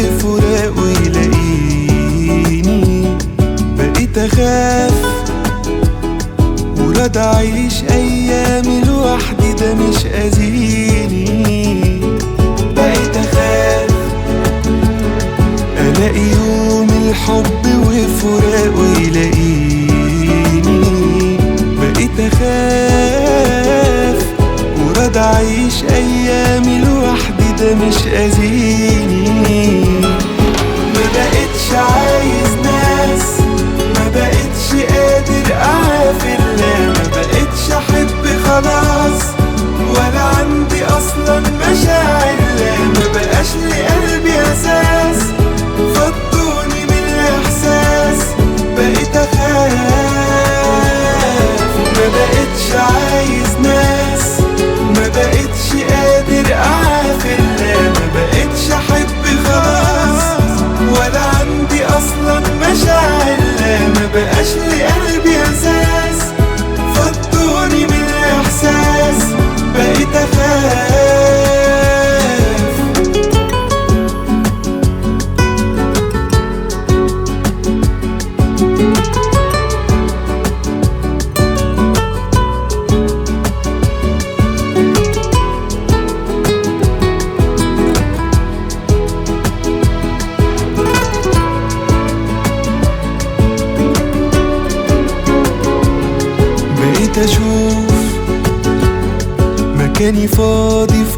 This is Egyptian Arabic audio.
وفراقه يلاقيني بقيت اخاف وراد اعيش ايامي لوحدي ده مش اذيني بقيت اخاف الاقي يوم الحب وفراقه يلاقيني بقيت اخاف وراد اعيش ايامي لوحدي ده مش اذيني ما بقتش عايز ناس ما بقتش قادر اعافر لا ما بقتش احب خلاص ولا عندي اصلا مشاعر لا ما بقاش لقلبي اساس فضوني من الاحساس بقيت اخاف ما بقتش عايز ناس ما بقتش قادر اعافر لا ما بقتش احب خلاص ولا عندي اصلا مشاعر لا ما بقاش لقلبي اساس فضوني من الاحساس بقيت اخاف بقيت اشوف مكاني فاضي